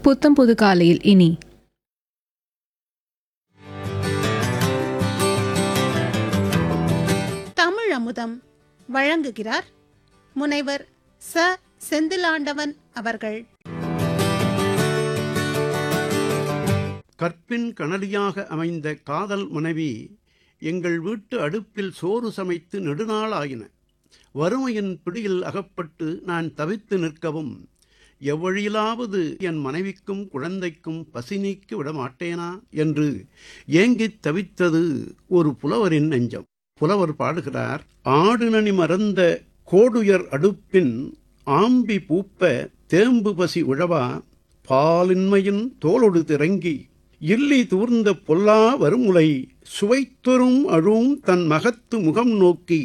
புத்தம் புது காலையில் இனி தமிழ் அமுதம் வழங்குகிறார் முனைவர் ச செந்திலாண்டவன் அவர்கள் கற்பின் கனலியாக அமைந்த காதல் மனைவி எங்கள் வீட்டு அடுப்பில் சோறு சமைத்து நெடுநாள் ஆயின வறுமையின் பிடியில் அகப்பட்டு நான் தவித்து நிற்கவும் எவ்வழியிலாவது என் மனைவிக்கும் குழந்தைக்கும் பசி நீக்கி விட மாட்டேனா என்று ஏங்கித் தவித்தது ஒரு புலவரின் நெஞ்சம் புலவர் பாடுகிறார் ஆடுநனி மறந்த கோடுயர் அடுப்பின் ஆம்பி பூப்ப தேம்பு பசி உழவா பாலின்மையின் தோளொடு திறங்கி இல்லி தூர்ந்த பொல்லா வருமுலை சுவைத்தொரும் அழும் தன் மகத்து முகம் நோக்கி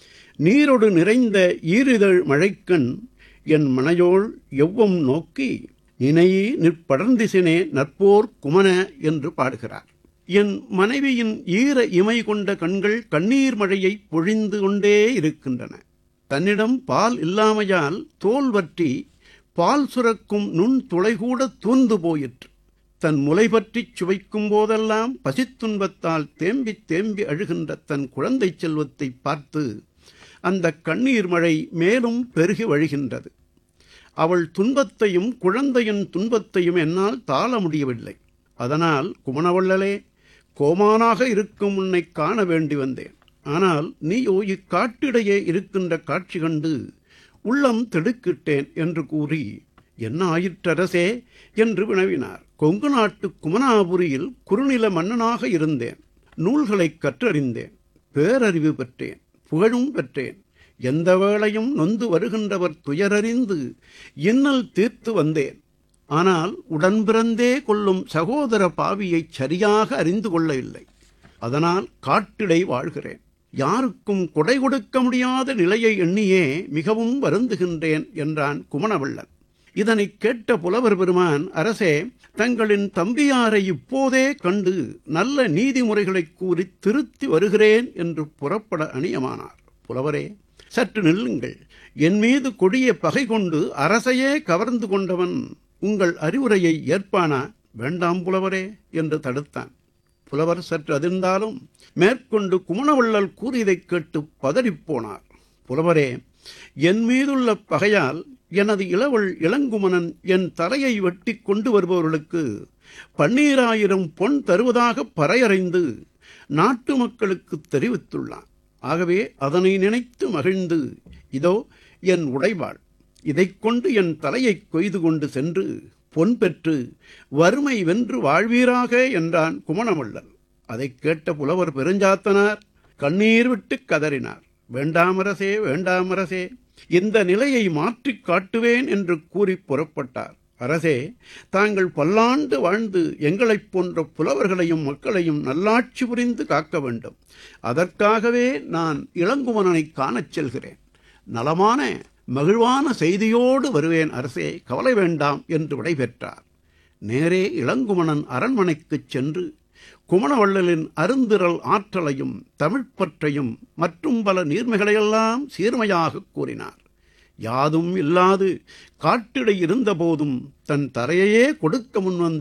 நீரொடு நிறைந்த ஈரிதழ் மழைக்கண் என் மனையோள் எவ்வம் நோக்கி நினையே நிற்படர்ந்திசினே நற்போர் குமன என்று பாடுகிறார் என் மனைவியின் ஈர இமை கொண்ட கண்கள் கண்ணீர் மழையை பொழிந்து கொண்டே இருக்கின்றன தன்னிடம் பால் இல்லாமையால் தோல் வற்றி பால் சுரக்கும் நுண் துளைகூட தூர்ந்து போயிற்று தன் முலை பற்றிச் சுவைக்கும் போதெல்லாம் பசித்துன்பத்தால் தேம்பித் தேம்பி அழுகின்ற தன் குழந்தை செல்வத்தை பார்த்து அந்த கண்ணீர் மழை மேலும் பெருகி வழிகின்றது அவள் துன்பத்தையும் குழந்தையின் துன்பத்தையும் என்னால் தாள முடியவில்லை அதனால் குமணவள்ளலே கோமானாக இருக்கும் உன்னை காண வேண்டி வந்தேன் ஆனால் நீயோ இக்காட்டிடையே இருக்கின்ற காட்சி கண்டு உள்ளம் திடுக்கிட்டேன் என்று கூறி என்ன ஆயிற்றரசே என்று வினவினார் கொங்கு நாட்டு குமனாபுரியில் குறுநில மன்னனாக இருந்தேன் நூல்களைக் கற்றறிந்தேன் பேரறிவு பெற்றேன் புகழும் பெற்றேன் எந்த வேளையும் நொந்து வருகின்றவர் துயரறிந்து இன்னல் தீர்த்து வந்தேன் ஆனால் உடன் பிறந்தே கொள்ளும் சகோதர பாவியை சரியாக அறிந்து கொள்ளவில்லை அதனால் காட்டிடை வாழ்கிறேன் யாருக்கும் கொடை கொடுக்க முடியாத நிலையை எண்ணியே மிகவும் வருந்துகின்றேன் என்றான் குமணவள்ளன் இதனைக் கேட்ட புலவர் பெருமான் அரசே தங்களின் தம்பியாரை இப்போதே கண்டு நல்ல நீதிமுறைகளைக் கூறி திருத்தி வருகிறேன் என்று புறப்பட அணியமானார் புலவரே சற்று நில்லுங்கள் என் மீது கொடிய பகை கொண்டு அரசையே கவர்ந்து கொண்டவன் உங்கள் அறிவுரையை ஏற்பானா வேண்டாம் புலவரே என்று தடுத்தான் புலவர் சற்று அதிர்ந்தாலும் மேற்கொண்டு குமணவள்ளல் கூறியதைக் கேட்டு பதறிப்போனார் புலவரே என் மீதுள்ள பகையால் எனது இளவல் இளங்குமணன் என் தலையை வெட்டி கொண்டு வருபவர்களுக்கு பன்னீராயிரம் பொன் தருவதாக பறையறைந்து நாட்டு மக்களுக்கு தெரிவித்துள்ளான் ஆகவே அதனை நினைத்து மகிழ்ந்து இதோ என் உடைவாள் இதைக் கொண்டு என் தலையைக் கொய்து கொண்டு சென்று பொன் பெற்று வறுமை வென்று வாழ்வீராக என்றான் குமணவள்ளல் அதைக் கேட்ட புலவர் பெருஞ்சாத்தனார் கண்ணீர் விட்டு கதறினார் வேண்டாமரசே வேண்டாமரசே இந்த நிலையை மாற்றிக் காட்டுவேன் என்று கூறி புறப்பட்டார் அரசே தாங்கள் பல்லாண்டு வாழ்ந்து எங்களைப் போன்ற புலவர்களையும் மக்களையும் நல்லாட்சி புரிந்து காக்க வேண்டும் அதற்காகவே நான் இளங்குமணனை காணச் செல்கிறேன் நலமான மகிழ்வான செய்தியோடு வருவேன் அரசே கவலை வேண்டாம் என்று விடைபெற்றார் நேரே இளங்குமணன் அரண்மனைக்குச் சென்று குமணவள்ளலின் அருந்திரல் ஆற்றலையும் தமிழ்ப்பற்றையும் மற்றும் பல நீர்மைகளையெல்லாம் சீர்மையாகக் கூறினார் யாதும் இல்லாது காட்டிடை இருந்தபோதும் தன் தரையையே கொடுக்க முன்வந்த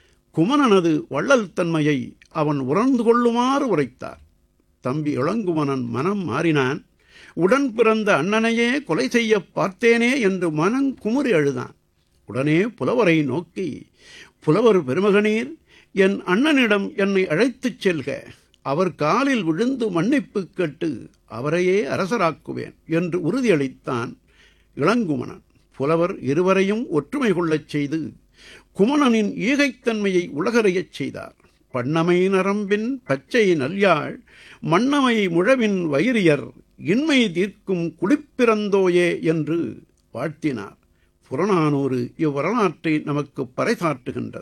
குமணனது வள்ளல் தன்மையை அவன் உணர்ந்து கொள்ளுமாறு உரைத்தார் தம்பி இளங்குமணன் மனம் மாறினான் உடன் பிறந்த அண்ணனையே கொலை செய்ய பார்த்தேனே என்று மனம் குமுறி அழுதான் உடனே புலவரை நோக்கி புலவர் பெருமகனீர் என் அண்ணனிடம் என்னை அழைத்துச் செல்க அவர் காலில் விழுந்து மன்னிப்பு கேட்டு அவரையே அரசராக்குவேன் என்று உறுதியளித்தான் இளங்குமணன் புலவர் இருவரையும் ஒற்றுமை கொள்ளச் செய்து குமணனின் ஈகைத்தன்மையை உலகறியச் செய்தார் பண்ணமை நரம்பின் பச்சை நல்யாழ் மன்னமை முழவின் வைரியர் இன்மை தீர்க்கும் குடிப்பிறந்தோயே என்று வாழ்த்தினார் புறநானூறு இவ்வரலாற்றை நமக்கு பறைசாற்றுகின்றது